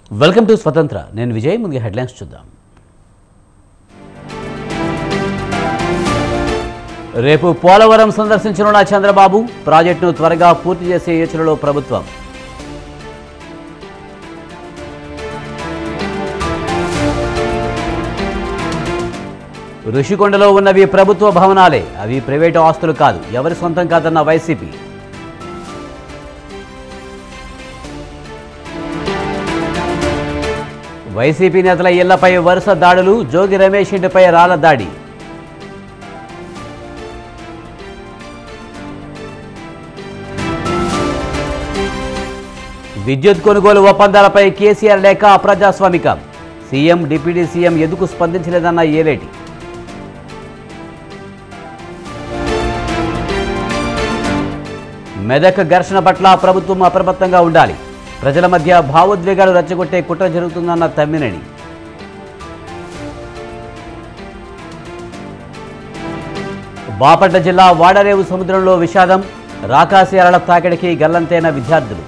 welcome to స్వతంత్ర నేను విజయ్ ముందుగా హెడ్లైన్స్ చూద్దాం రేపు పోలవరం సందర్శించనున్న చంద్రబాబు ప్రాజెక్టును త్వరగా పూర్తి చేసే యోచనలో ప్రభుత్వం ఋషికొండలో ఉన్నవి ప్రభుత్వ భవనాలే అవి ప్రైవేటు ఆస్తులు కాదు ఎవరి సొంతం కాదన్న వైసీపీ వైసీపీ నేతల ఇళ్లపై వరుస దాడులు జోగి రమేష్ ఇంటిపై రాళ్ల దాడి విద్యుత్ కొనుగోలు ఒప్పందాలపై కేసీఆర్ లేఖ అప్రజాస్వామికం సీఎం డిప్యూటీ సీఎం ఎందుకు స్పందించలేదన్న ఏలేటి మెదక్ ఘర్షణ పట్ల ప్రభుత్వం అప్రమత్తంగా ఉండాలి ప్రజల మధ్య భావోద్వేగాలు రెచ్చగొట్టే కుట్ర జరుగుతుందన్న తమ్మినేని బాపట్ల జిల్లా వాడరేవు సముద్రంలో విషాదం రాకాశయాల తాకిడికి గల్లంతైన విద్యార్థులు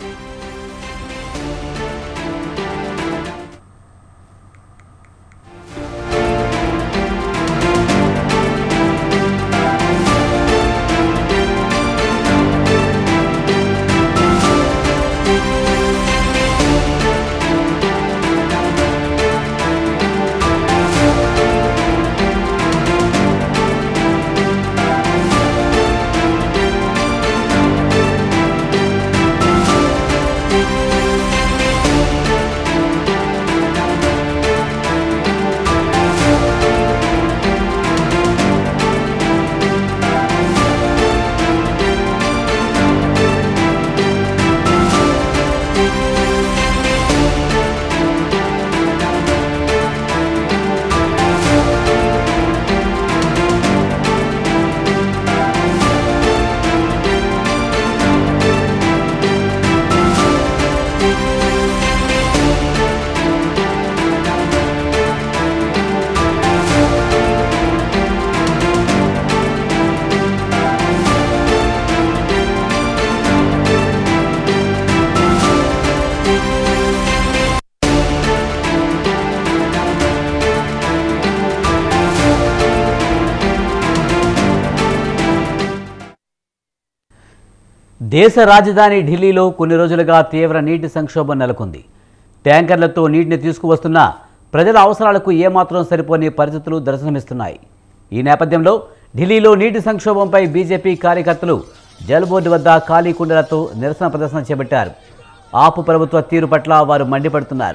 దేశ రాజధాని ఢిల్లీలో కొన్ని రోజులుగా తీవ్ర నీటి సంక్షోభం నెలకొంది ట్యాంకర్లతో నీటిని తీసుకువస్తున్నా ప్రజల అవసరాలకు ఏమాత్రం సరిపోని పరిస్థితులు దర్శనమిస్తున్నాయి ఈ నేపథ్యంలో ఢిల్లీలో నీటి సంక్షోభంపై బీజేపీ కార్యకర్తలు జల్ బోర్డు వద్ద ఖాళీ కుండలతో నిరసన ప్రదర్శన చేపట్టారు ఆపు ప్రభుత్వ తీరు పట్ల వారు మండిపడుతున్నారు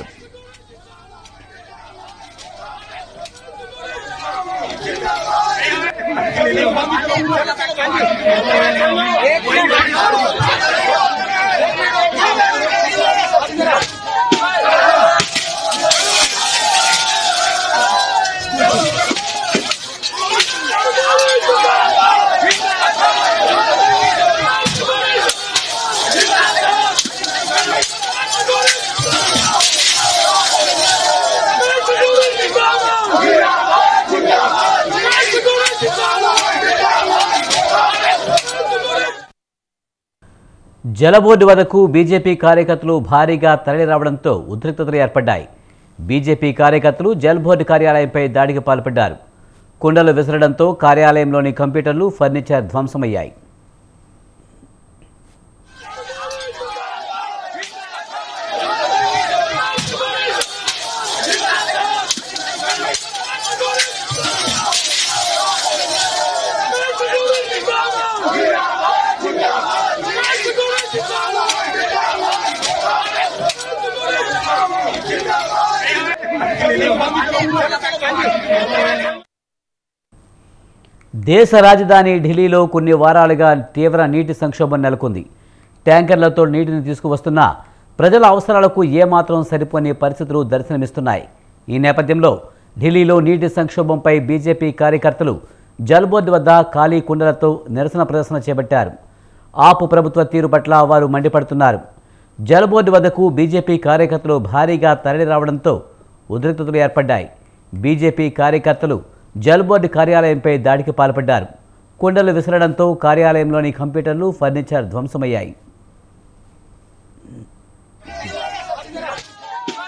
జలబోర్డు వద్దకు బీజేపీ కార్యకర్తలు భారీగా తరలిరావడంతో ఉద్రిక్తతలు ఏర్పడ్డాయి బీజేపీ కార్యకర్తలు జల్ బోర్డు కార్యాలయంపై దాడికి పాల్పడ్డారు కుండలు విసరడంతో కార్యాలయంలోని కంప్యూటర్లు ఫర్నిచర్ ధ్వంసమయ్యాయి దేశ రాజధాని ఢిల్లీలో కొన్ని వారాలుగా తీవ్ర నీటి సంక్షోభం నెలకొంది ట్యాంకర్లతో నీటిని తీసుకువస్తున్నా ప్రజల అవసరాలకు ఏమాత్రం సరిపోని పరిస్థితులు దర్శనమిస్తున్నాయి ఈ నేపథ్యంలో ఢిల్లీలో నీటి సంక్షోభంపై బీజేపీ కార్యకర్తలు జల్ బోర్డు వద్ద ఖాళీ కుండలతో నిరసన ప్రదర్శన చేపట్టారు ఆపు ప్రభుత్వ తీరు పట్ల వారు మండిపడుతున్నారు జల్ బోర్డు వద్దకు బీజేపీ కార్యకర్తలు భారీగా తరలిరావడంతో ఉద్రిక్తతలు ఏర్పడ్డాయి బీజేపీ కార్యకర్తలు జల్ బోర్డు కార్యాలయంపై దాడికి పాల్పడ్డారు కుండలు విసరడంతో కార్యాలయంలోని కంప్యూటర్లు ఫర్నిచర్ ధ్వంసమయ్యాయి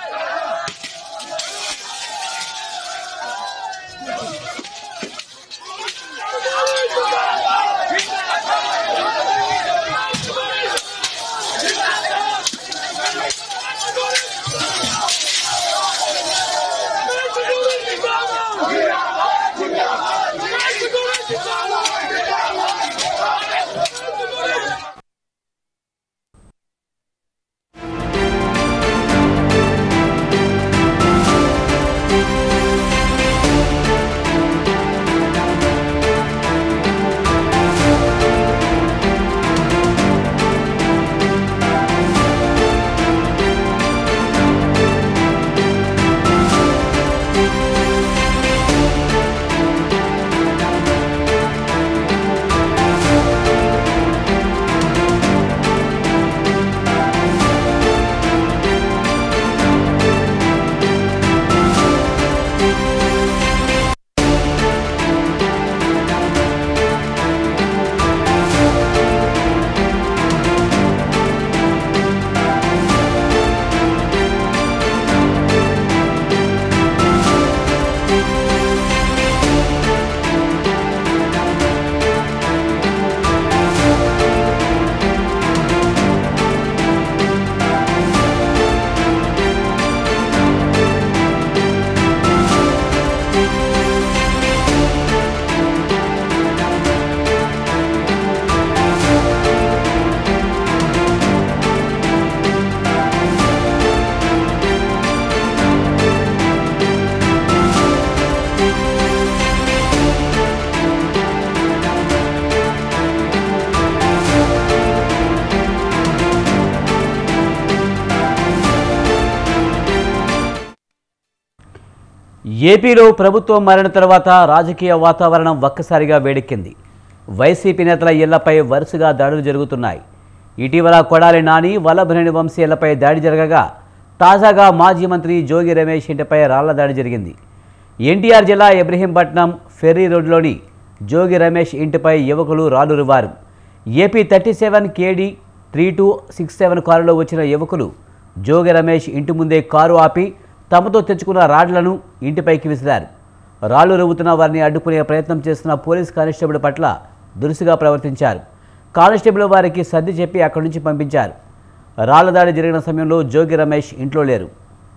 ఏపీలో ప్రభుత్వం మారిన తర్వాత రాజకీయ వాతావరణం ఒక్కసారిగా వేడెక్కింది వైసీపీ నేతల ఇళ్లపై వరుసగా దాడులు జరుగుతున్నాయి ఇటీవల కొడాలి నాని వల్లభనేని వంశీ ఇళ్లపై దాడి జరగగా తాజాగా మాజీ మంత్రి జోగి రమేష్ ఇంటిపై రాళ్ల దాడి జరిగింది ఎన్టీఆర్ జిల్లా ఇబ్రహీంపట్నం ఫెర్రీ రోడ్లోని జోగి రమేష్ ఇంటిపై యువకులు రాళ్లు రువారు AP thirty seven KD three two six seven కారులో వచ్చిన యువకులు జోగి రమేష్ ఇంటి ముందే కారు ఆపి తమతో తెచ్చుకున్న రాడ్లను ఇంటిపైకి విసిరారు రాళ్లు రువ్వుతున్న వారిని అడ్డుకునే ప్రయత్నం చేస్తున్న పోలీస్ కానిస్టేబుల్ పట్ల దురుసుగా ప్రవర్తించారు కానిస్టేబుల్ వారికి సర్ది చెప్పి అక్కడి నుంచి పంపించారు రాళ్ల దాడి జరిగిన సమయంలో జోగి రమేష్ ఇంట్లో లేరు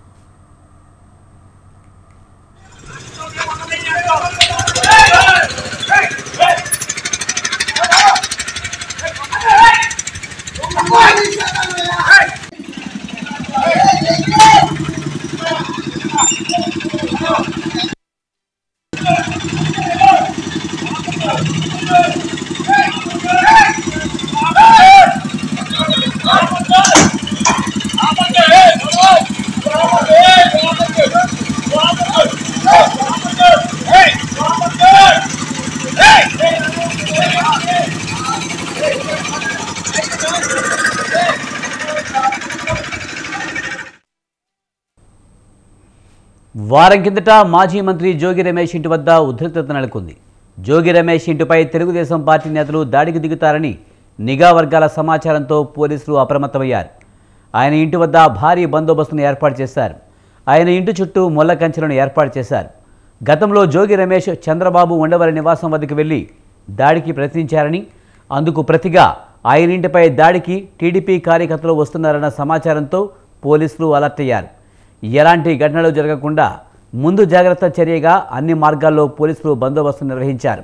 వారం కిందట మాజీ మంత్రి జోగి రమేష్ ఇంటి వద్ద ఉద్రిక్తత నెలకొంది జోగి రమేష్ ఇంటిపై తెలుగుదేశం పార్టీ నేతలు దాడికి దిగుతారని నిఘా వర్గాల సమాచారంతో పోలీసులు అప్రమత్తమయ్యారు ఆయన ఇంటి వద్ద భారీ బందోబస్తును ఏర్పాటు చేశారు ఆయన ఇంటి చుట్టూ ముళ్ళ కంచెలను ఏర్పాటు చేశారు గతంలో జోగి రమేష్ చంద్రబాబు ఉండవల్లి నివాసం వద్దకు వెళ్లి దాడికి ప్రయత్నించారని అందుకు ప్రతిగా ఆయన ఇంటిపై దాడికి టీడీపీ కార్యకర్తలు వస్తున్నారన్న సమాచారంతో పోలీసులు అలర్ట్ అయ్యారు ఎలాంటి ఘటనలు జరగకుండా ముందు జాగ్రత్త చర్యగా అన్ని మార్గాల్లో పోలీసులు బందోబస్తు నిర్వహించారు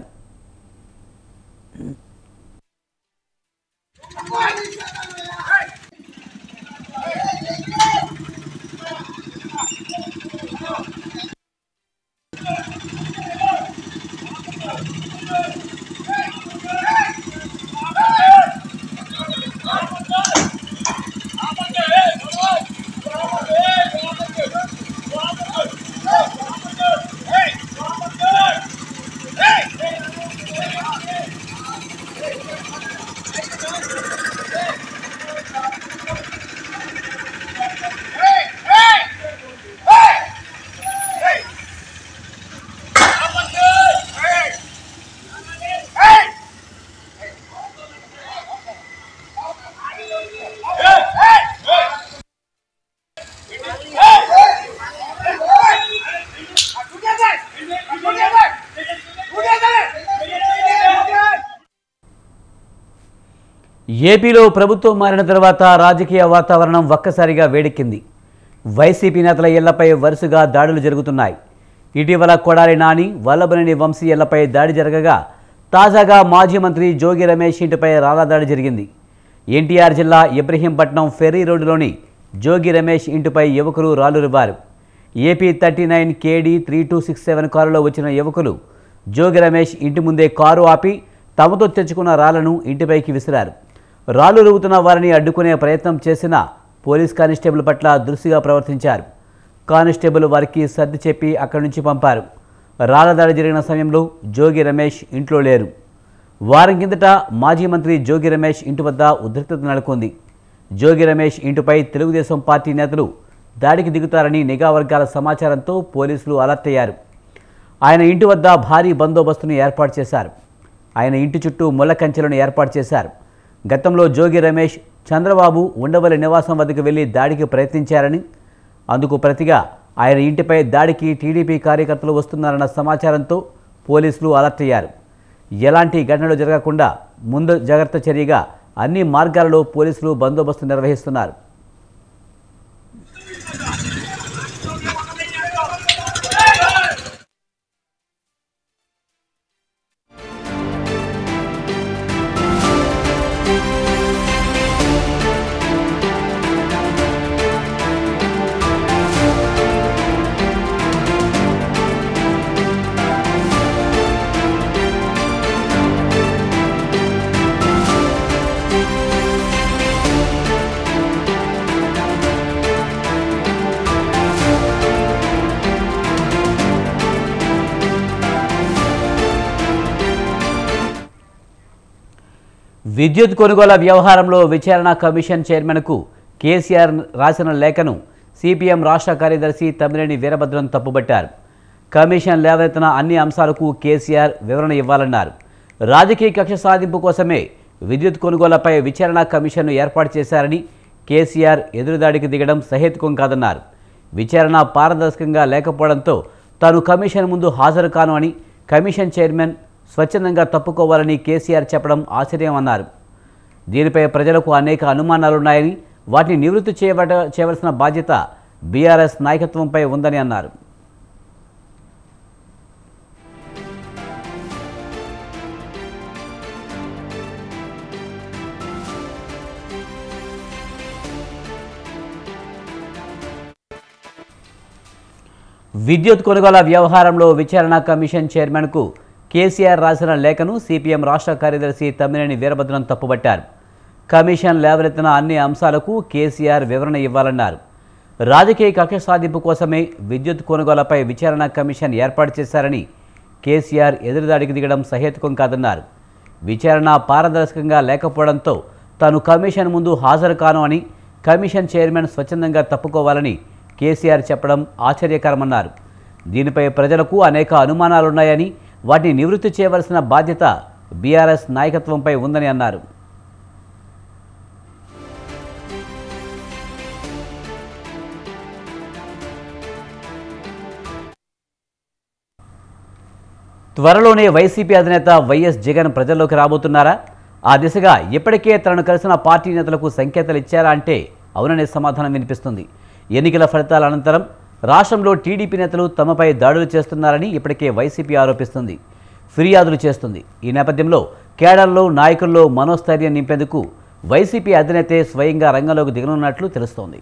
ఏపీలో ప్రభుత్వం మారిన తర్వాత రాజకీయ వాతావరణం ఒక్కసారిగా వేడెక్కింది వైసీపీ నేతల ఇళ్లపై వరుసగా దాడులు జరుగుతున్నాయి ఇటీవల కొడాలి నాని వల్లభనేని వంశీ ఇళ్లపై దాడి జరగగా తాజాగా మాజీ మంత్రి జోగి రమేష్ ఇంటిపై రాళ్ల దాడి జరిగింది ఎన్టీఆర్ జిల్లా ఇబ్రహీంపట్నం ఫెర్రీ రోడ్డులోని జోగి రమేష్ ఇంటిపై యువకులు రాళ్లు రువ్వారు AP thirty nine KD three two six seven కారులో వచ్చిన యువకులు జోగి రమేష్ ఇంటి ముందే కారు ఆపి తమతో తెచ్చుకున్న రాళ్లను ఇంటిపైకి విసిరారు రాళ్లు రువ్వుతున్న వారిని అడ్డుకునే ప్రయత్నం చేసిన పోలీస్ కానిస్టేబుల్ పట్ల దురుసుగా ప్రవర్తించారు కానిస్టేబుల్ వారికి సర్ది చెప్పి అక్కడి నుంచి పంపారు రాళ్ల దాడి జరిగిన సమయంలో జోగి రమేష్ ఇంట్లో లేరు వారం కిందట మాజీ మంత్రి జోగి రమేష్ ఇంటి వద్ద ఉద్రిక్తత నెలకొంది జోగి రమేష్ ఇంటిపై తెలుగుదేశం పార్టీ నేతలు దాడికి దిగుతారని నిఘా వర్గాల సమాచారంతో పోలీసులు అలర్ట్ అయ్యారు ఆయన ఇంటి వద్ద భారీ బందోబస్తును ఏర్పాటు చేశారు ఆయన ఇంటి చుట్టూ ముళ్ళ కంచెలను ఏర్పాటు చేశారు గతంలో జోగి రమేష్ చంద్రబాబు ఉండవల్లి నివాసం వద్దకు వెళ్లి దాడికి ప్రయత్నించారని అందుకు ప్రతిగా ఆయన ఇంటిపై దాడికి టీడీపీ కార్యకర్తలు వస్తున్నారన్న సమాచారంతో పోలీసులు అలర్ట్ అయ్యారు ఎలాంటి ఘటనలు జరగకుండా ముందు జాగ్రత్త చర్యగా అన్ని మార్గాలలో పోలీసులు బందోబస్తు నిర్వహిస్తున్నారు విద్యుత్ కొనుగోలు వ్యవహారంలో విచారణ కమిషన్ చైర్మన్కు కేసీఆర్ రాసిన లేఖను సిపిఎం రాష్ట్ర కార్యదర్శి తమ్మినేని వీరభద్రం తప్పుబట్టారు కమిషన్ లేవనెత్తిన అన్ని అంశాలకు కేసీఆర్ వివరణ ఇవ్వాలన్నారు రాజకీయ కక్ష సాధింపు కోసమే విద్యుత్ కొనుగోళ్లపై విచారణ కమిషన్ను ఏర్పాటు చేశారని కేసీఆర్ ఎదురుదాడికి దిగడం సహేతుకం కాదన్నారు విచారణ పారదర్శకంగా లేకపోవడంతో తాను కమిషన్ ముందు హాజరు కాను అని కమిషన్ చైర్మన్ స్వచ్ఛందంగా తప్పుకోవాలని కేసీఆర్ చెప్పడం ఆశ్చర్యం అన్నారు దీనిపై ప్రజలకు అనేక అనుమానాలున్నాయని వాటిని నివృత్తి చేయబడ చేయవలసిన బాధ్యత బీఆర్ఎస్ నాయకత్వంపై ఉందని అన్నారు విద్యుత్ కొనుగోలు వ్యవహారంలో విచారణ కమిషన్ చైర్మన్కు కేసీఆర్ రాసిన లేఖను సిపిఎం రాష్ట్ర కార్యదర్శి తమ్మినేని వీరభద్రం తప్పుబట్టారు కమిషన్ లేవనెత్తిన అన్ని అంశాలకు కేసీఆర్ వివరణ ఇవ్వాలన్నారు రాజకీయ కక్ష సాధింపు కోసమే విద్యుత్ కొనుగోలుపై విచారణ కమిషన్ ఏర్పాటు చేశారని కేసీఆర్ ఎదురుదాడికి దిగడం సహేతుకం కాదన్నారు విచారణ పారదర్శకంగా లేకపోవడంతో తాను కమిషన్ ముందు హాజరు కాను అని కమిషన్ చైర్మన్ స్వచ్ఛందంగా తప్పుకోవాలని కేసీఆర్ చెప్పడం ఆశ్చర్యకరమన్నారు దీనిపై ప్రజలకు అనేక అనుమానాలున్నాయని వాటిని నివృత్తి చేయవలసిన బాధ్యత బీఆర్ఎస్ నాయకత్వంపై ఉందని అన్నారు త్వరలోనే వైసీపీ అధినేత వైఎస్ జగన్ ప్రజల్లోకి రాబోతున్నారా ఆ దిశగా ఇప్పటికే తనను కలిసిన పార్టీ నేతలకు సంకేతాలు ఇచ్చారా అంటే అవుననే సమాధానం వినిపిస్తుంది ఎన్నికల ఫలితాల అనంతరం రాష్ట్రంలో టీడీపీ నేతలు తమపై దాడులు చేస్తున్నారని ఇప్పటికే వైసీపీ ఆరోపిస్తుంది ఫిర్యాదులు చేస్తుంది ఈ నేపథ్యంలో కేడర్లో నాయకుల్లో మనోస్థైర్యం నింపేందుకు వైసీపీ అధినేతే స్వయంగా రంగంలోకి దిగనున్నట్లు తెలుస్తోంది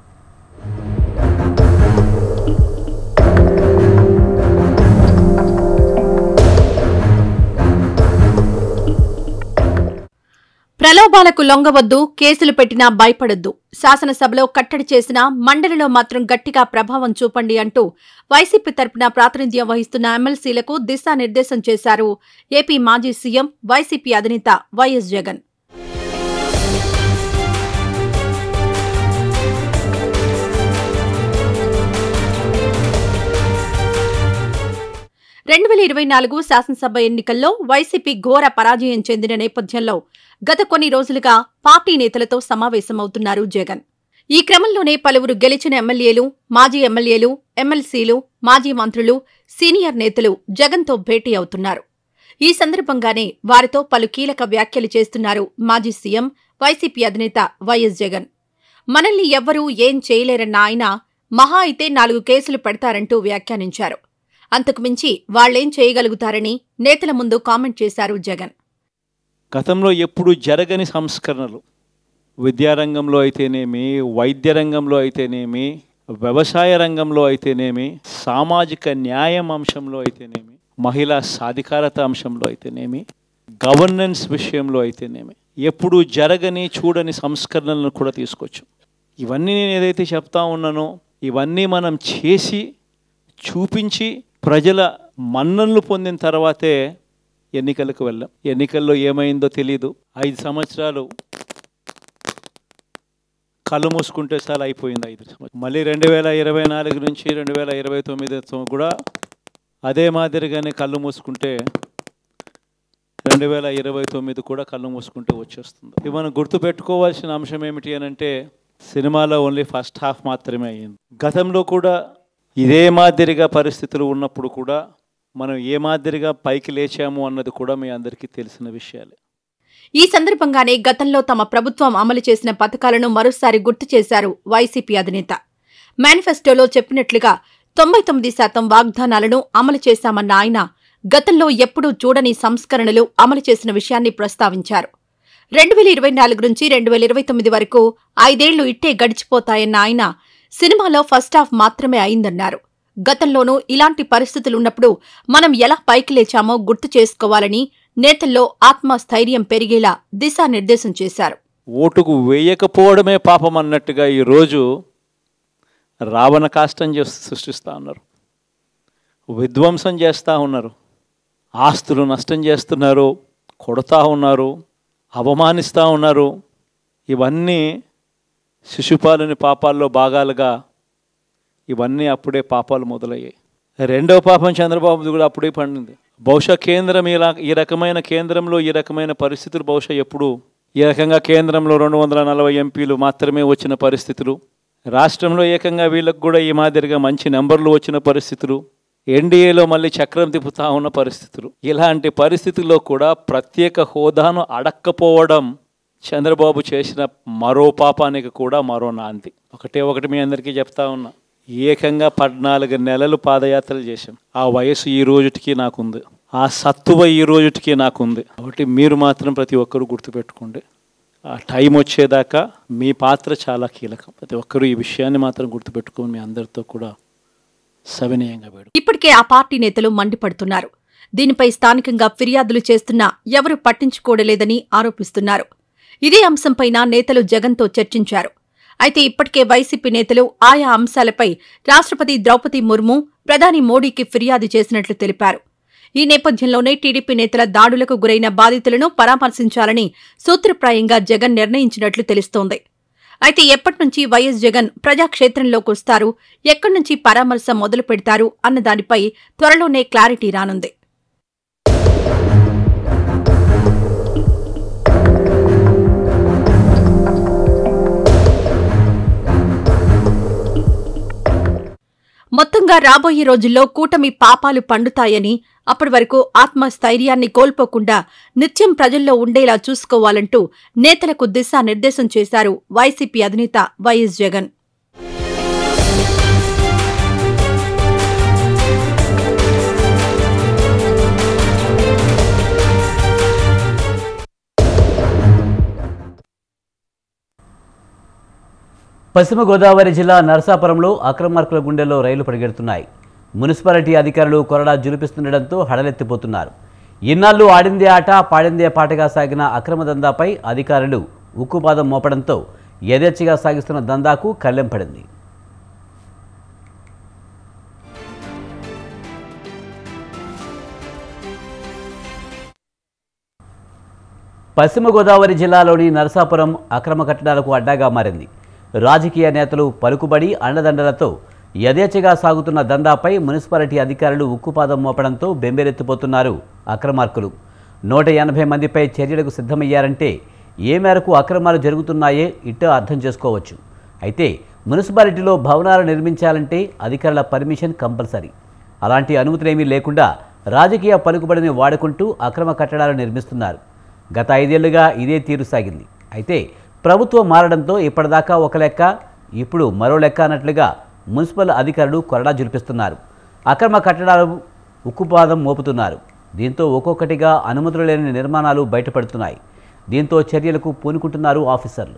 ప్రలోభాలకు లొంగవద్దు కేసులు పెట్టినా భయపడొద్దు శాసనసభలో కట్టడి చేసినా మండలిలో మాత్రం గట్టిగా ప్రభావం చూపండి అంటూ వైసీపీ తరపున ప్రాతినిధ్యం వహిస్తున్న ఎమ్మెల్సీలకు దిశానిర్దేశం చేశారు ఏపీ మాజీ సీఎం వైసీపీ అధినేత వైఎస్ జగన్ రెండు వేల ఇరవై నాలుగు శాసనసభ ఎన్నికల్లో వైసీపీ ఘోర పరాజయం చెందిన నేపథ్యంలో గత కొన్ని రోజులుగా పార్టీ నేతలతో సమావేశమవుతున్నారు జగన్ ఈ క్రమంలోనే పలువురు గెలిచిన ఎమ్మెల్యేలు మాజీ ఎమ్మెల్యేలు ఎమ్మెల్సీలు మాజీ మంత్రులు సీనియర్ నేతలు జగన్తో భేటీ అవుతున్నారు ఈ సందర్భంగానే వారితో పలు కీలక వ్యాఖ్యలు చేస్తున్నారు మాజీ సీఎం వైసీపీ అధినేత వైఎస్ జగన్ మనల్ని ఎవ్వరూ ఏం చేయలేరన్న ఆయన మహా అయితే నాలుగు కేసులు పెడతారంటూ వ్యాఖ్యానించారు అంతకుమించి వాళ్లేం చేయగలుగుతారని నేతల ముందు కామెంట్ చేశారు జగన్ గతంలో ఎప్పుడు జరగని సంస్కరణలు విద్యారంగంలో అయితేనేమి వైద్య రంగంలో అయితేనేమి వ్యవసాయ రంగంలో అయితేనేమి సామాజిక న్యాయం అంశంలో అయితేనేమి మహిళా సాధికారత అంశంలో అయితేనేమి గవర్నెన్స్ విషయంలో అయితేనేమి ఎప్పుడు జరగని చూడని సంస్కరణలను కూడా తీసుకొచ్చు ఇవన్నీ నేను ఏదైతే చెప్తా ఉన్నానో ఇవన్నీ మనం చేసి చూపించి ప్రజల మన్ననలు పొందిన తర్వాతే ఎన్నికలకు వెళ్ళాం ఎన్నికల్లో ఏమైందో తెలియదు ఐదు సంవత్సరాలు కళ్ళు మూసుకుంటే సార్ అయిపోయింది ఐదు సంవత్సరాలు మళ్ళీ రెండు వేల ఇరవై నాలుగు నుంచి రెండు వేల ఇరవై తొమ్మిది కూడా అదే మాదిరిగానే కళ్ళు మూసుకుంటే రెండు వేల ఇరవై తొమ్మిది కూడా కళ్ళు మూసుకుంటే వచ్చేస్తుంది ఇవి మనం గుర్తుపెట్టుకోవాల్సిన అంశం ఏమిటి అని అంటే సినిమాలో ఓన్లీ ఫస్ట్ హాఫ్ మాత్రమే అయ్యింది గతంలో కూడా ఇదే మాదిరిగా పరిస్థితులు ఉన్నప్పుడు కూడా మనం ఏ మాదిరిగా పైకి లేచాము అన్నది కూడా మీ అందరికీ తెలిసిన విషయాలే ఈ సందర్భంగానే గతంలో తమ ప్రభుత్వం అమలు చేసిన పథకాలను మరోసారి గుర్తు చేశారు వైసీపీ అధినేత మేనిఫెస్టోలో చెప్పినట్లుగా తొంభై తొమ్మిది శాతం వాగ్దానాలను అమలు చేశామన్న ఆయన గతంలో ఎప్పుడూ చూడని సంస్కరణలు అమలు చేసిన విషయాన్ని ప్రస్తావించారు రెండు వేల ఇరవై నాలుగు నుంచి రెండు వేల ఇరవై తొమ్మిది వరకు ఐదేళ్లు ఇట్టే గడిచిపోతాయన్న ఆయన సినిమాలో ఫస్ట్ హాఫ్ మాత్రమే అయిందన్నారు గతంలోనూ ఇలాంటి పరిస్థితులున్నప్పుడు మనం ఎలా పైకి లేచామో గుర్తు చేసుకోవాలని నేతల్లో ఆత్మస్థైర్యం పెరిగేలా దిశానిర్దేశం చేశారు ఓటుకు వేయకపోవడమే పాపం అన్నట్టుగా ఈరోజు రావణ కాష్టం చేస్తూ సృష్టిస్తూ ఉన్నారు విధ్వంసం చేస్తూ ఉన్నారు ఆస్తులు నష్టం చేస్తున్నారు కొడతా ఉన్నారు అవమానిస్తూ ఉన్నారు ఇవన్నీ శిశుపాలుని పాపాల్లో భాగాలుగా ఇవన్నీ అప్పుడే పాపాలు మొదలయ్యాయి రెండవ పాపం చంద్రబాబుది కూడా అప్పుడే పండింది బహుశా కేంద్రం ఇలా ఈ రకమైన కేంద్రంలో ఈ రకమైన పరిస్థితులు బహుశా ఎప్పుడు ఈ రకంగా కేంద్రంలో రెండు వందల నలభై ఎంపీలు మాత్రమే వచ్చిన పరిస్థితులు రాష్ట్రంలో ఏకంగా వీళ్ళకు కూడా ఈ మాదిరిగా మంచి నెంబర్లు వచ్చిన పరిస్థితులు ఎన్డీఏలో మళ్ళీ చక్రం తిప్పుతా ఉన్న పరిస్థితులు ఇలాంటి పరిస్థితుల్లో కూడా ప్రత్యేక హోదాను అడక్కపోవడం చంద్రబాబు చేసిన మరో పాపానికి కూడా మరో నాంది ఒకటే ఒకటి మీ అందరికీ చెప్తా ఉన్నా ఏకంగా పద్నాలుగు నెలలు పాదయాత్రలు చేశాం ఆ వయసు ఈ రోజుటికి నాకుంది ఆ సత్తువ ఈ రోజుటికి నాకుంది కాబట్టి మీరు మాత్రం ప్రతి ఒక్కరూ గుర్తుపెట్టుకోండి ఆ టైం వచ్చేదాకా మీ పాత్ర చాలా కీలకం ప్రతి ఒక్కరూ ఈ విషయాన్ని మాత్రం గుర్తుపెట్టుకొని మీ అందరితో కూడా సవినయంగా వేడు ఇప్పటికే ఆ పార్టీ నేతలు మండిపడుతున్నారు దీనిపై స్థానికంగా ఫిర్యాదులు చేస్తున్నా ఎవరూ పట్టించుకోడలేదని ఆరోపిస్తున్నారు ఇదే అంశంపైన నేతలు జగన్తో చర్చించారు అయితే ఇప్పటికే వైసీపీ నేతలు ఆయా అంశాలపై రాష్ట్రపతి ద్రౌపది ముర్ము ప్రధాని మోడీకి ఫిర్యాదు చేసినట్లు తెలిపారు ఈ నేపథ్యంలోనే టీడీపీ నేతల దాడులకు గురైన బాధితులను పరామర్శించాలని సూత్రప్రాయంగా జగన్ నిర్ణయించినట్లు తెలుస్తోంది అయితే ఎప్పటి నుంచి వైఎస్ జగన్ ప్రజాక్షేత్రంలోకి వస్తారు ఎక్కడి నుంచి పరామర్శ మొదలు పెడతారు అన్న దానిపై త్వరలోనే క్లారిటీ రానుంది మొత్తంగా రాబోయే రోజుల్లో కూటమి పాపాలు పండుతాయని అప్పటి వరకు ఆత్మస్థైర్యాన్ని కోల్పోకుండా నిత్యం ప్రజల్లో ఉండేలా చూసుకోవాలంటూ నేతలకు దిశానిర్దేశం చేశారు వైసీపీ అధినేత వైఎస్ జగన్ పశ్చిమ గోదావరి జిల్లా నరసాపురంలో అక్రమార్కుల గుండెల్లో రైలు పరిగెడుతున్నాయి మున్సిపాలిటీ అధికారులు కొరడా జులిపిస్తుండటంతో హడలెత్తిపోతున్నారు ఇన్నాళ్ళు ఆడిందే ఆట పాడిందే పాటగా సాగిన అక్రమ దందాపై అధికారులు ఉక్కుపాదం మోపడంతో యథేచ్ఛగా సాగిస్తున్న దందాకు కళ్ళెం పడింది పశ్చిమ గోదావరి జిల్లాలోని నరసాపురం అక్రమ కట్టడాలకు అడ్డాగా మారింది రాజకీయ నేతలు పలుకుబడి అండదండలతో యథేచ్ఛగా సాగుతున్న దందాపై మున్సిపాలిటీ అధికారులు ఉక్కుపాదం మోపడంతో బెంబేలెత్తిపోతున్నారు అక్రమార్కులు నూట ఎనభై మందిపై చర్యలకు సిద్ధమయ్యారంటే ఏ మేరకు అక్రమాలు జరుగుతున్నాయే ఇట్ట అర్థం చేసుకోవచ్చు అయితే మున్సిపాలిటీలో భవనాలు నిర్మించాలంటే అధికారుల పర్మిషన్ కంపల్సరీ అలాంటి అనుమతులేమీ లేకుండా రాజకీయ పలుకుబడిని వాడుకుంటూ అక్రమ కట్టడాలు నిర్మిస్తున్నారు గత ఐదేళ్లుగా ఇదే తీరు సాగింది అయితే ప్రభుత్వం మారడంతో ఇప్పటిదాకా ఒక లెక్క ఇప్పుడు మరో లెక్క అన్నట్లుగా మున్సిపల్ అధికారులు కొరడా జులిపిస్తున్నారు అక్రమ కట్టడాలు ఉక్కుపాదం మోపుతున్నారు దీంతో ఒక్కొక్కటిగా అనుమతులు లేని నిర్మాణాలు బయటపడుతున్నాయి దీంతో చర్యలకు పూనుకుంటున్నారు ఆఫీసర్లు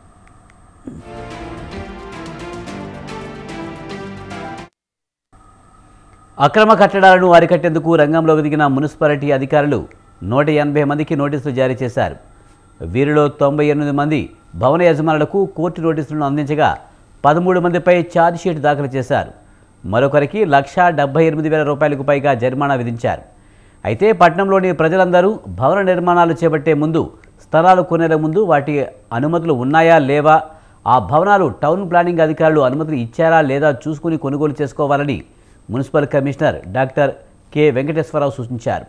అక్రమ కట్టడాలను అరికట్టేందుకు రంగంలోకి దిగిన మున్సిపాలిటీ అధికారులు నూట ఎనభై మందికి నోటీసులు జారీ చేశారు వీరిలో తొంభై ఎనిమిది మంది భవన యజమానులకు కోర్టు నోటీసులను అందించగా పదమూడు మందిపై ఛార్జ్షీట్ దాఖలు చేశారు మరొకరికి లక్షా డెబ్బై ఎనిమిది వేల రూపాయలకు పైగా జరిమానా విధించారు అయితే పట్టణంలోని ప్రజలందరూ భవన నిర్మాణాలు చేపట్టే ముందు స్థలాలు కొనే ముందు వాటి అనుమతులు ఉన్నాయా లేవా ఆ భవనాలు టౌన్ ప్లానింగ్ అధికారులు అనుమతులు ఇచ్చారా లేదా చూసుకుని కొనుగోలు చేసుకోవాలని municipal commissioner doctor K Venkateswararao సూచించారు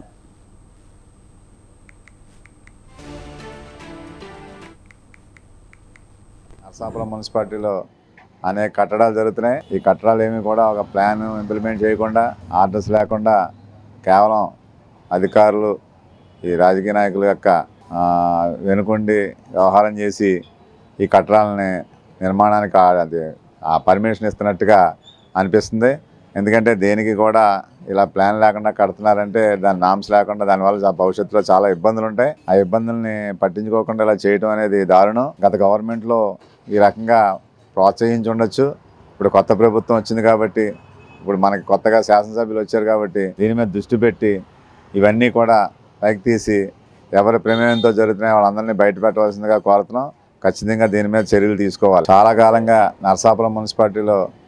నరసాపురం మున్సిపాలిటీలో అనేక కట్టడాలు జరుగుతున్నాయి ఈ కట్టడాలు ఏమి కూడా ఒక ప్లాన్ ఇంప్లిమెంట్ చేయకుండా ఆర్డర్స్ లేకుండా కేవలం అధికారులు ఈ రాజకీయ నాయకుల యొక్క ఆ, వెనుకొండి వ్యవహారం చేసి ఈ కట్టడాలని నిర్మాణానికి ఆ- అది ఆ పర్మిషన్ ఇస్తున్నట్టుగా అనిపిస్తుంది ఎందుకంటే దేనికి కూడా ఇలా ప్లాన్ లేకుండా కడుతున్నారంటే దాని నామ్స్ లేకుండా దానివల్ల ఆ భవిష్యత్తులో చాలా ఇబ్బందులు ఉంటాయి ఆ ఇబ్బందుల్ని పట్టించుకోకుండా ఇలా చేయడం అనేది దారుణం గత గవర్నమెంట్లో ఈ రకంగా ప్రోత్సహించి ఉండొచ్చు ఇప్పుడు కొత్త ప్రభుత్వం వచ్చింది కాబట్టి ఇప్పుడు మనకి కొత్తగా శాసనసభ్యులు వచ్చారు కాబట్టి దీని మీద దృష్టి పెట్టి ఇవన్నీ కూడా పైకి తీసి ఎవరి ప్రమేయంతో జరుగుతున్నాయో వాళ్ళందరినీ బయట పెట్టవలసిందిగా కోరుతున్నాం ఖచ్చితంగా దీని మీద చర్యలు తీసుకోవాలి చాలా కాలంగా నరసాపురం మున్సిపాలిటీలో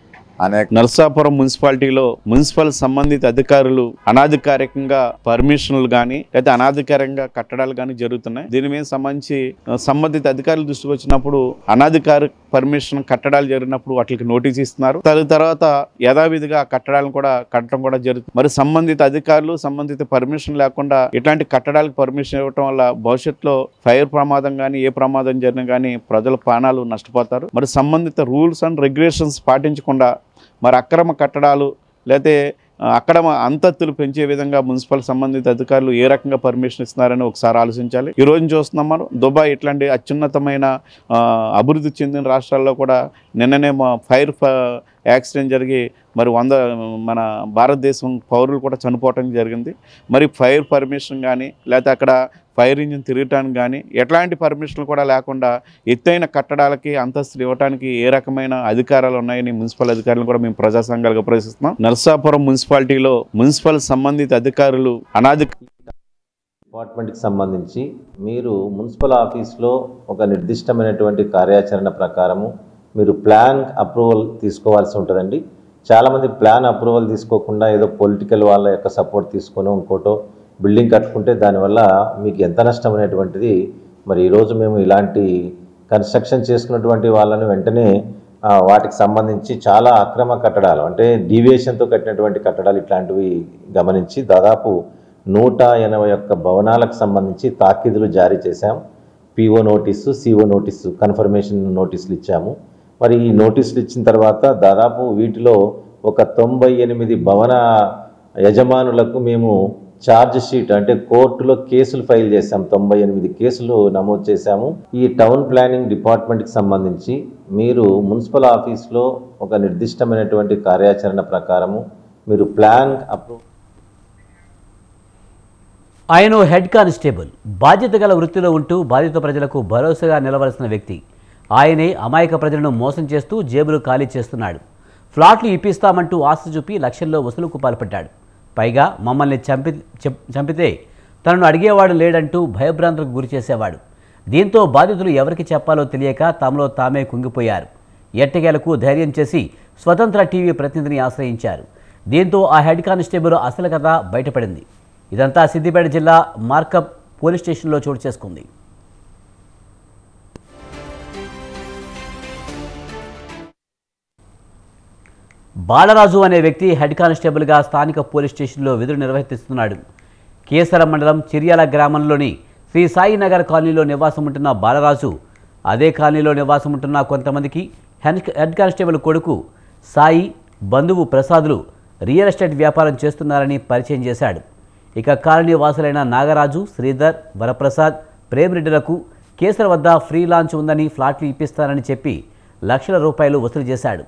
అనేక నర్సాపురం మున్సిపాలిటీలో మున్సిపల్ సంబంధిత అధికారులు అనాధికారికంగా పర్మిషన్లు కానీ లేదా అనాధికారికంగా కట్టడాలు కానీ జరుగుతున్నాయి దీని మీద సంబంధించి ఆ, సంబంధిత అధికారుల దృష్టికి వచ్చినప్పుడు అనాధికారిక పర్మిషన్ కట్టడాలు జరిగినప్పుడు వాటికి నోటీస్ ఇస్తున్నారు దాని తర్వాత యథావిధిగా ఆ కట్టడాలను కూడా కట్టడం కూడా జరుగుతుంది మరి సంబంధిత అధికారులు సంబంధిత పర్మిషన్ లేకుండా ఇట్లాంటి కట్టడాలకు పర్మిషన్ ఇవ్వటం వల్ల భవిష్యత్తులో ఫైర్ ప్రమాదం కానీ ఏ ప్రమాదం జరిగినా కానీ ప్రజల ప్రాణాలు నష్టపోతారు మరి సంబంధిత రూల్స్ అండ్ రెగ్యులేషన్స్ పాటించకుండా మరి అక్రమ కట్టడాలు లేకపోతే ఆ, అక్రమ అంతస్తులు పెంచే విధంగా మున్సిపల్ సంబంధిత అధికారులు ఏ రకంగా పర్మిషన్ ఇస్తున్నారని ఒకసారి ఆలోచించాలి ఈ రోజు చూస్తున్నాం మనం దుబాయ్ ఇట్లాంటి అత్యున్నతమైన ఆ, అభివృద్ధి చెందిన రాష్ట్రాల్లో కూడా నిన్ననే మా ఫైర్ ఫ- యాక్సిడెంట్ జరిగి మరి వంద మన భారతదేశం పౌరులు కూడా చనిపోవటం జరిగింది మరి ఫైర్ పర్మిషన్ కానీ లేకపోతే అక్కడ ఫైర్ ఇంజిన్ తిరగటానికి కానీ ఎట్లాంటి పర్మిషన్లు కూడా లేకుండా ఎత్తైన కట్టడాలకి అంతస్తులు ఇవ్వడానికి ఏ రకమైన అధికారాలు ఉన్నాయని మున్సిపల్ అధికారులు కూడా మేము ప్రజా సంఘాలుగా ప్రశ్నిస్తున్నాం నర్సాపురం మున్సిపాలిటీలో మున్సిపల్ సంబంధిత అధికారులు అనాధి డిపార్ట్మెంట్కి సంబంధించి మీరు మున్సిపల్ ఆఫీస్లో ఒక నిర్దిష్టమైనటువంటి కార్యాచరణ ప్రకారము మీరు ప్లాన్ అప్రూవల్ తీసుకోవాల్సి ఉంటుందండి చాలామంది ప్లాన్ అప్రూవల్ తీసుకోకుండా ఏదో పొలిటికల్ వాళ్ళ యొక్క సపోర్ట్ తీసుకొని ఇంకోటో బిల్డింగ్ కట్టుకుంటే దానివల్ల మీకు ఎంత నష్టం అనేటువంటిది మరి ఈరోజు మేము ఇలాంటి కన్స్ట్రక్షన్ చేసుకున్నటువంటి వాళ్ళని వెంటనే ఆ, వాటికి సంబంధించి చాలా అక్రమ కట్టడాలు అంటే డీవియేషన్తో కట్టినటువంటి కట్టడాలు ఇట్లాంటివి గమనించి దాదాపు నూట ఎనభై ఒక్క భవనాలకు సంబంధించి తాకీదులు జారీ చేశాం PO notice CO notice confirmation నోటీసులు ఇచ్చాము మరి ఈ నోటీసులు ఇచ్చిన తర్వాత దాదాపు వీటిలో ఒక తొంభై ఎనిమిది భవన యజమానులకు మేము ఛార్జ్ షీట్ అంటే కోర్టులో కేసులు ఫైల్ చేశాం తొంభై ఎనిమిది కేసులు నమోదు చేశాము ఈ టౌన్ ప్లానింగ్ డిపార్ట్మెంట్కి సంబంధించి మీరు మున్సిపల్ ఆఫీస్లో ఒక నిర్దిష్టమైనటువంటి కార్యాచరణ ప్రకారము మీరు ప్లాన్ అప్రూవ్ ఆయన హెడ్ కానిస్టేబుల్ బాధ్యత గల వృత్తిలో ఉంటూ బాధిత ప్రజలకు భరోసాగా నిలవలసిన వ్యక్తి ఆయనే అమాయక ప్రజలను మోసం చేస్తూ జేబులు ఖాళీ చేస్తున్నాడు ఫ్లాట్లు ఇప్పిస్తామంటూ ఆశ చూపి లక్షల్లో వసూలుకు పాల్పడ్డాడు పైగా మమ్మల్ని చంపి చెప్- చంపితే తనను అడిగేవాడు లేడంటూ భయభ్రాంతులకు గురి చేసేవాడు దీంతో బాధితులు ఎవరికి చెప్పాలో తెలియక తమలో తామే కుంగిపోయారు ఎట్టకేలకు ధైర్యం చేసి స్వతంత్ర టీవీ ప్రతినిధిని ఆశ్రయించారు దీంతో ఆ హెడ్ కానిస్టేబుల్ అసలు కథ బయటపడింది ఇదంతా సిద్దిపేట జిల్లా మార్కప్ పోలీస్ స్టేషన్లో చోటు చేసుకుంది బాలరాజు అనే వ్యక్తి హెడ్ కానిస్టేబుల్గా స్థానిక పోలీస్ స్టేషన్లో విధులు నిర్వహిస్తున్నాడు కేసర మండలం చిర్యాల గ్రామంలోని శ్రీ సాయి నగర్ కాలనీలో నివాసం ఉంటున్న బాలరాజు అదే కాలనీలో నివాసం ఉంటున్న కొంతమందికి హెడ్ హెడ్ కానిస్టేబుల్ కొడుకు సాయి బంధువు ప్రసాదులు రియల్ ఎస్టేట్ వ్యాపారం చేస్తున్నారని పరిచయం చేశాడు ఇక కాలనీ వాసులైన నాగరాజు శ్రీధర్ వరప్రసాద్ ప్రేమిరెడ్డిలకు కేసర వద్ద ఫ్రీ లాంచ్ ఉందని ఫ్లాట్లు ఇప్పిస్తానని చెప్పి లక్షల రూపాయలు వసూలు చేశాడు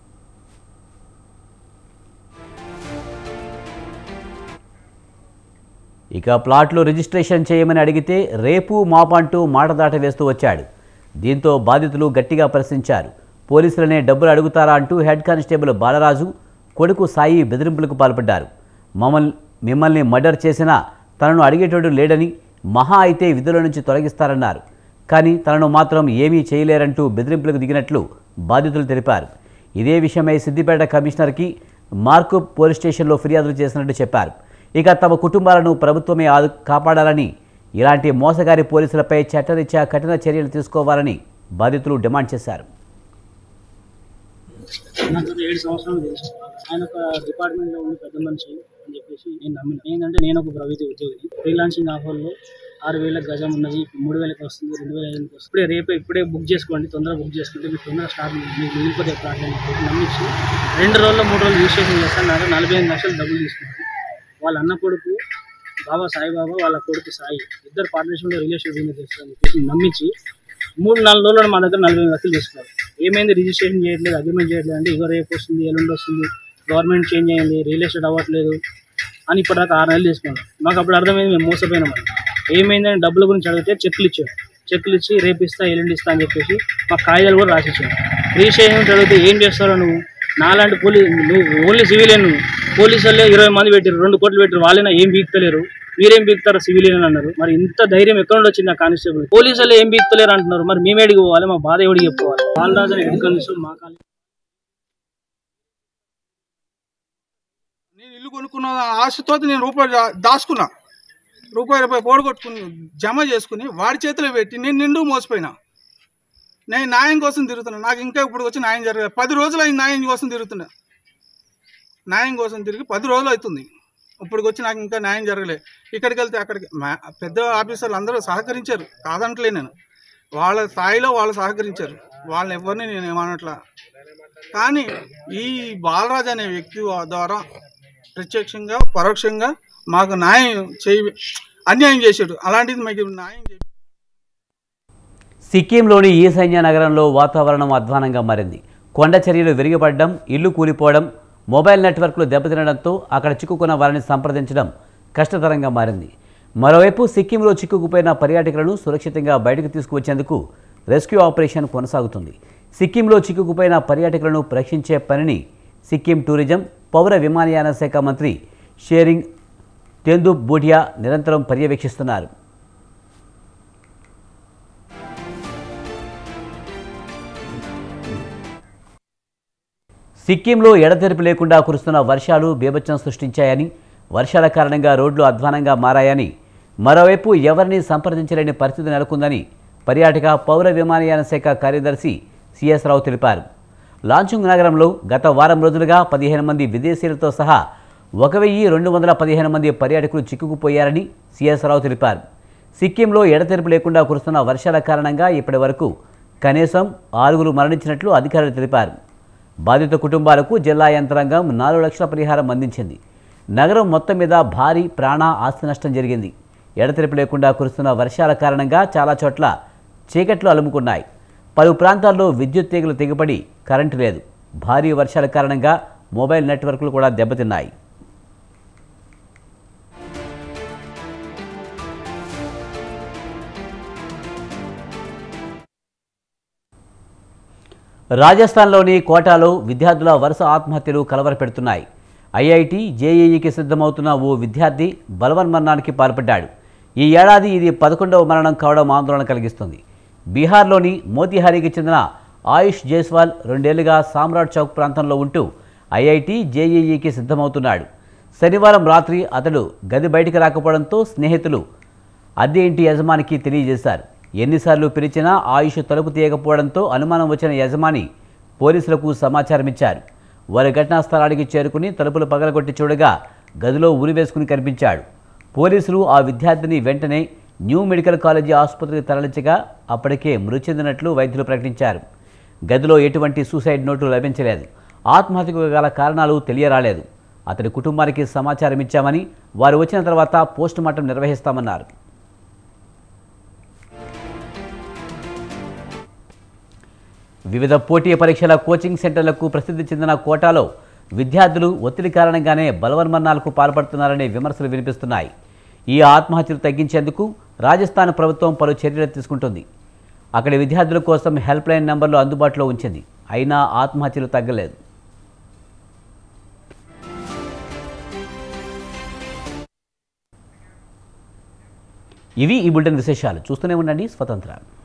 ఇక ప్లాట్లు రిజిస్ట్రేషన్ చేయమని అడిగితే రేపు మాపంటూ మాట దాట వేస్తూ వచ్చాడు దీంతో బాధితులు గట్టిగా ప్రశ్నించారు పోలీసులనే డబ్బులు అడుగుతారా అంటూ హెడ్ కానిస్టేబుల్ బాలరాజు కొడుకు సాయి బెదిరింపులకు పాల్పడ్డారు మమ్మల్ని మిమ్మల్ని మర్డర్ చేసినా తనను అడిగేటోడు లేడని మహా అయితే విధుల నుంచి తొలగిస్తారన్నారు కానీ తనను మాత్రం ఏమీ చేయలేరంటూ బెదిరింపులకు దిగినట్లు బాధితులు తెలిపారు ఇదే విషయమై సిద్దిపేట కమిషనర్కి మార్కు పోలీస్ స్టేషన్లో ఫిర్యాదులు చేసినట్టు చెప్పారు ఇక తమ కుటుంబాలను ప్రభుత్వమే ఆదు కాపాడాలని ఇలాంటి మోసగారి పోలీసులపై చట్టరీత్యా కఠిన చర్యలు తీసుకోవాలని బాధితులు డిమాండ్ చేశారు నాకు గత ఏడు సంవత్సరాలు తెలుసు ఆయన ఒక డిపార్ట్మెంట్ లో ఉండి పెద్ద మనిషి అని చెప్పేసి నేను నమ్మిన ఏంటంటే నేను ఒక ప్రభుత్వ ఉద్యోగిని ఫ్రీలాన్సింగ్ ఆఫర్లో ఆరు వేలకు గజం ఉన్నది ఇప్పుడు మూడు వేలకు వస్తుంది రెండు వేల ఐదుకి వస్తుంది ఇప్పుడే రేపే ఇప్పుడే బుక్ చేసుకోండి తొందరగా బుక్ చేసుకుంటే మీకు తొందరగా స్టార్ట్ మీకు మిగిలిపోతే ప్రాబ్లం అని చెప్పి నమ్మించి రెండు రోజుల్లో మూడు రోజులు రిజిస్ట్రేషన్ చేస్తాను నాకు నలభై ఐదు లక్షలు డబ్బులు తీసుకున్నాను వాళ్ళ అన్న కొడుకు బాబా సాయిబాబా వాళ్ళ కొడుకు సాయి ఇద్దరు పార్ట్నర్షిప్లో రిలేషన్ బిజినెస్ చేస్తారని చెప్పేసి నమ్మించి మూడు నాలుగు రోజులు మా దగ్గర నలభై ఐదు లక్షలు తీసుకున్నారు ఏమైంది రిజిస్ట్రేషన్ చేయట్లేదు అగ్రిమెంట్ చేయట్లేదు అంటే ఇగో రేపు వస్తుంది ఎల్లుండి వస్తుంది గవర్నమెంట్ చేంజ్ అయ్యింది రియల్ ఎస్టేట్ అవ్వట్లేదు అని ఇప్పటిదాకా ఆరు నెలలు తీసుకున్నాం మాకు అప్పుడు అర్థమైంది మేము మోసపోయినామని ఏమైందని డబ్బుల గురించి అడిగితే చెక్లు ఇచ్చాడు చెక్లు ఇచ్చి రేపు ఇస్తా ఎల్లుండి ఇస్తా అని చెప్పేసి మా కాగితాలు కూడా రాసిచ్చాడు రిజిస్ట్రేషన్ గురించి అడిగితే ఏం చేస్తారో నువ్వు నాలాంటి పోలీస్ నువ్వు ఓన్లీ సివిలియన్ నువ్వు పోలీసు వాళ్ళే ఇరవై మంది పెట్టారు రెండు కోట్లు పెట్టారు వాళ్ళైనా ఏం బీక్తలేరు మీరేం బీక్తారు సివిలియన్ అన్నారు మరి ఇంత ధైర్యం ఎక్కడ నుండి వచ్చింది ఆ కానిస్టేబుల్ పోలీసు వాళ్ళు ఏం బీక్తలేరు అంటున్నారు మరి మేము ఎడికి పోవాలి మా బాధ ఎవడికి చెప్పుకోవాలి బాలరాజు అని హెడ్ కానిస్టేబుల్ మా కాలేజ్ ఇల్లు కొనుక్కున్న ఆశతో నేను రూపాయి దా- దాచుకున్నా రూపాయి రూపాయి పోడగొట్టుకుని జమ చేసుకుని వాడి చేతిలో పెట్టి నేను నిండు మోసపోయినా నేను న్యాయం కోసం తిరుగుతున్నా నాకు ఇంకా ఇప్పుడు వచ్చి న్యాయం జరగలేదు పది రోజులు అయింది న్యాయం కోసం తిరుగుతున్నా న్యాయం కోసం తిరిగి పది రోజులు అవుతుంది ఇప్పుడు వచ్చి నాకు ఇంకా న్యాయం జరగలేదు ఇక్కడికి వెళ్తే అక్కడికి మా- పెద్ద ఆఫీసర్లు అందరూ సహకరించారు కాదంటలే నేను వాళ్ళ స్థాయిలో వాళ్ళు సహకరించారు వాళ్ళని ఎవరిని నేను ఏమనట్లా కానీ ఈ బాలరాజ్ అనే వ్యక్తి ద్వారా ప్రత్యక్షంగా పరోక్షంగా మాకు న్యాయం చేయ అన్యాయం చేశాడు అలాంటిది మాకు న్యాయం చేయ సిక్కింలోని ఈశాన్య నగరంలో వాతావరణం అధ్వానంగా మారింది కొండ చర్యలు విరిగిపడడం ఇల్లు కూలిపోవడం మొబైల్ నెట్వర్క్లు దెబ్బతినడంతో అక్కడ చిక్కుకున్న వారిని సంప్రదించడం కష్టతరంగా మారింది మరోవైపు సిక్కింలో చిక్కుకుపోయిన పర్యాటకులను సురక్షితంగా బయటకు తీసుకువచ్చేందుకు రెస్క్యూ ఆపరేషన్ కొనసాగుతుంది సిక్కింలో చిక్కుకుపోయిన పర్యాటకులను రక్షించే పనిని సిక్కిం టూరిజం పౌర విమానయాన శాఖ మంత్రి షేరింగ్ తెందు బూటియా నిరంతరం పర్యవేక్షిస్తున్నారు సిక్కింలో ఎడతెరిపి లేకుండా కురుస్తున్న వర్షాలు బీభత్సం సృష్టించాయని వర్షాల కారణంగా రోడ్లు అధ్వానంగా మారాయని మరోవైపు ఎవరిని సంప్రదించలేని పరిస్థితి నెలకొందని పర్యాటక పౌర విమానయాన శాఖ కార్యదర్శి సిఎస్ రావు తెలిపారు లాంచుంగ్ నగరంలో గత వారం రోజులుగా పదిహేను మంది విదేశీయులతో సహా ఒక వెయ్యి రెండు వందల పదిహేను మంది పర్యాటకులు చిక్కుకుపోయారని సిఎస్ రావు తెలిపారు సిక్కింలో ఎడతెరిపి లేకుండా కురుస్తున్న వర్షాల కారణంగా ఇప్పటి వరకు కనీసం ఆరుగురు మరణించినట్లు అధికారులు తెలిపారు బాధిత కుటుంబాలకు జిల్లా యంత్రాంగం నాలుగు లక్షల పరిహారం అందించింది నగరం మొత్తం మీద భారీ ప్రాణ ఆస్తి నష్టం జరిగింది ఎడతెరిపి లేకుండా కురుస్తున్న వర్షాల కారణంగా చాలా చోట్ల చీకట్లు అలుముకున్నాయి పలు ప్రాంతాల్లో విద్యుత్ తీగలు తెగిపడి కరెంటు లేదు భారీ వర్షాల కారణంగా మొబైల్ నెట్వర్క్లు కూడా దెబ్బతిన్నాయి రాజస్థాన్లోని కోటాలో విద్యార్థుల వరుస ఆత్మహత్యలు కలవరపెడుతున్నాయి ఐఐటి జేఈఈకి సిద్ధమవుతున్న ఓ విద్యార్థి బలవన్మరణానికి పాల్పడ్డాడు ఈ ఏడాది ఇది పదకొండవ మరణం కావడం ఆందోళన కలిగిస్తుంది బీహార్లోని మోతిహారీకి చెందిన ఆయుష్ జైస్వాల్ రెండేళ్లుగా సామ్రాట్ చౌక్ ప్రాంతంలో ఉంటూ ఐఐటి జేఈఈకి సిద్ధమవుతున్నాడు శనివారం రాత్రి అతడు గది బయటికి రాకపోవడంతో స్నేహితులు అద్దె ఇంటి యజమానికి తెలియజేశారు ఎన్నిసార్లు పిలిచినా ఆయుష్ తలుపు తీయకపోవడంతో అనుమానం వచ్చిన యజమాని పోలీసులకు సమాచారం ఇచ్చారు వారి ఘటనా స్థలానికి చేరుకుని తలుపులు పగలగొట్టి చూడగా గదిలో ఉరివేసుకుని కనిపించాడు పోలీసులు ఆ విద్యార్థిని వెంటనే న్యూ మెడికల్ కాలేజీ ఆసుపత్రికి తరలించగా అప్పటికే మృతి చెందినట్లు వైద్యులు ప్రకటించారు గదిలో ఎటువంటి సూసైడ్ నోటు లభించలేదు ఆత్మహత్యకు గల కారణాలు తెలియరాలేదు అతడి కుటుంబానికి సమాచారం ఇచ్చామని వారు వచ్చిన తర్వాత పోస్టుమార్టం నిర్వహిస్తామన్నారు వివిధ పోటీ పరీక్షల కోచింగ్ సెంటర్లకు ప్రసిద్ధి చెందిన కోటాలో విద్యార్థులు ఒత్తిడి కారణంగానే బలవన్మరణాలకు పాల్పడుతున్నారనే విమర్శలు వినిపిస్తున్నాయి ఈ ఆత్మహత్యలు తగ్గించేందుకు రాజస్థాన్ ప్రభుత్వం పలు చర్యలు తీసుకుంటుంది అక్కడి విద్యార్థుల కోసం హెల్ప్ లైన్ నంబర్లు అందుబాటులో ఉంచింది అయినా ఆత్మహత్యలు తగ్గలేదు ఇవి ఈ బులెటిన్ విశేషాలు చూస్తూనే ఉండండి స్వతంత్ర